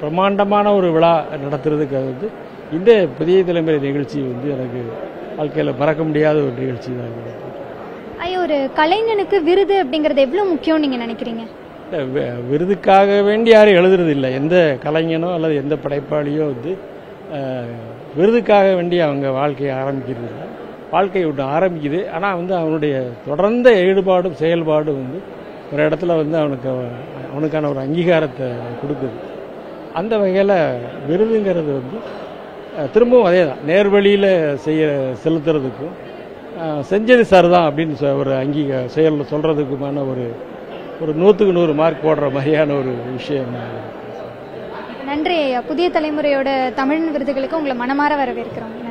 பிரம்மாண்டமான ஒரு விழா நடத்துறதுக்கு வந்து இந்த புதிய தலைமுறை நிகழ்ச்சி வந்து எனக்கு வாழ்க்கையில் மறக்க முடியாத ஒரு நிகழ்ச்சி தான் இது. ஐயா ஒரு கலைஞனுக்கு விருது அப்படிங்கிறது எவ்வளவு முக்கியம் நீங்க நினைக்கிறீங்க இல்ல, வி- விருதுக்காக வேண்டி யாரும் எழுதுறது இல்லை எந்த கலைஞனோ அல்லது எந்த படைப்பாளியோ வந்து அஹ், விருதுக்காக வேண்டி அவங்க வாழ்க்கையை ஆரம்பிக்கிறது இல்லை வாழ்க்கை ஒன்று ஆரம்பிக்குது ஆனால் வந்து அவனுடைய தொடர்ந்த ஈடுபாடும் செயல்பாடும் வந்து ஒரு இடத்துல வந்து அவனுக்கு அவனுக்கான ஒரு அங்கீகாரத்தை கொடுக்குது அந்த வகையில் விருதுங்கிறது வந்து அஹ், திரும்பவும் அதே தான் நேர்வழியில் செய்ய செலுத்துறதுக்கும் அஹ், செஞ்சது சார் தான் அப்படின்னு சொ- ஒரு அங்கீக செயல் சொல்கிறதுக்குமான ஒரு ஒரு நூற்றுக்கு நூறு மார்க் போடுற மாதிரியான ஒரு விஷயம் நன்றி ஐயா புதிய தலைமுறையோட தமிழ் விருதுகளுக்கு உங்களை மனமாற வரவேற்கிறோம்